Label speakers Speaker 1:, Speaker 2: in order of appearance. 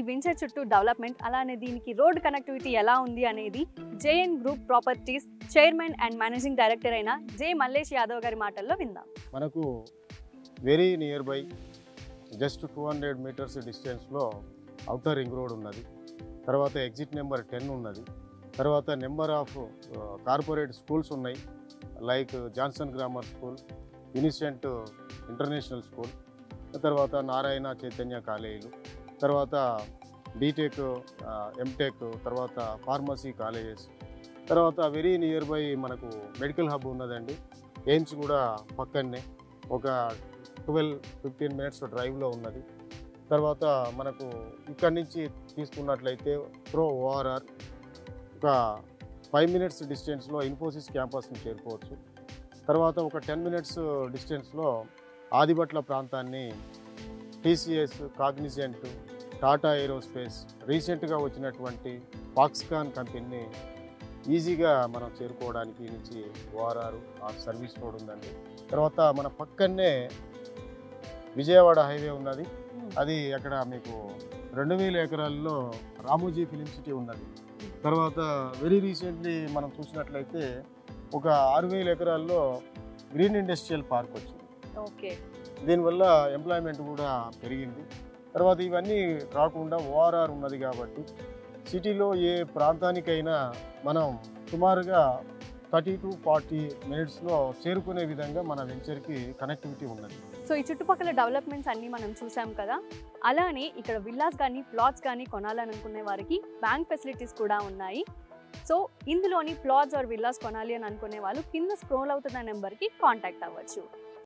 Speaker 1: venture చుట్టూ development అలానే దీనికి రోడ్ కనెక్టివిటీ ఎలా ఉంది అనేది JN group properties chairman and managing director అయిన జే మల్లేష్ యాదవ్ గారి మాటల్లో విందాం
Speaker 2: మనకు very near by just two hundred metres డిస్టెన్స్లో అవుటర్ రింగ్ రోడ్ ఉన్నది తర్వాత ఎగ్జిట్ నెంబర్ టెన్ ఉన్నది తర్వాత నెంబర్ ఆఫ్ కార్పొరేట్ స్కూల్స్ ఉన్నాయి like Johnson grammar school Unicent international school తర్వాత నారాయణ చైతన్య కాలేజీలు తర్వాత బీటెక్ ఎంటెక్ తర్వాత ఫార్మసీ కాలేజెస్ తర్వాత వెరీ నియర్ బై మనకు మెడికల్ హబ్ ఉన్నదండి ఎయిమ్స్ కూడా పక్కనే ఒక ట్వెల్వ్ ఫిఫ్టీన్ మినిట్స్ డ్రైవ్లో ఉన్నది తర్వాత మనకు ఇక్కడి నుంచి తీసుకున్నట్లయితే ప్రో ఓఆర్ఆర్ ఒక ఫైవ్ మినిట్స్ డిస్టెన్స్లో ఇన్ఫోసిస్ క్యాంపస్ని చేరుకోవచ్చు తర్వాత ఒక టెన్ మినిట్స్ డిస్టెన్స్లో ఆదిబట్ల ప్రాంతాన్ని టీసీఎస్ కాగ్నిజెంట్ టాటా ఏరోస్పేస్ రీసెంట్గా వచ్చినటువంటి ఫాక్స్కాన్ కంపెనీని ఈజీగా మనం చేరుకోవడానికి ఈ నుంచి ఓఆర్ఆర్ ఆ సర్వీస్ రోడ్ ఉందండి తర్వాత మన పక్కనే విజయవాడ హైవే ఉన్నది అది అక్కడ మీకు రెండు వేల ఎకరాల్లో రామోజీ ఫిలిం సిటీ ఉన్నది తర్వాత వెరీ రీసెంట్లీ మనం చూసినట్లయితే ఒక ఆరు వేల ఎకరాల్లో గ్రీన్ ఇండస్ట్రియల్ పార్క్ వచ్చింది
Speaker 1: ఓకే
Speaker 2: దీనివల్ల ఎంప్లాయ్మెంట్ కూడా పెరిగింది తర్వాత ఇవన్నీ కాకుండా ఓఆర్ఆర్ ఉన్నది కాబట్టి సిటీలో ఏ ప్రాంతానికైనా మనం సుమారుగా థర్టీ టు ఫార్టీ మినిట్స్లో చేరుకునే విధంగా మన వెంచర్కి కనెక్టివిటీ ఉన్నది
Speaker 1: సో ఈ చుట్టుపక్కల డెవలప్మెంట్స్ అన్నీ మనం చూసాం కదా అలానే ఇక్కడ విల్లాస్ కానీ ప్లాట్స్ కానీ కొనాలని అనుకునే వారికి బ్యాంక్ ఫెసిలిటీస్ కూడా ఉన్నాయి సో ఇందులోని ప్లాట్స్ ఆర్ విల్లాస్ కొనాలి అని అనుకునే వాళ్ళు కింద స్క్రోల్ అవుతున్న నెంబర్కి కాంటాక్ట్ అవ్వచ్చు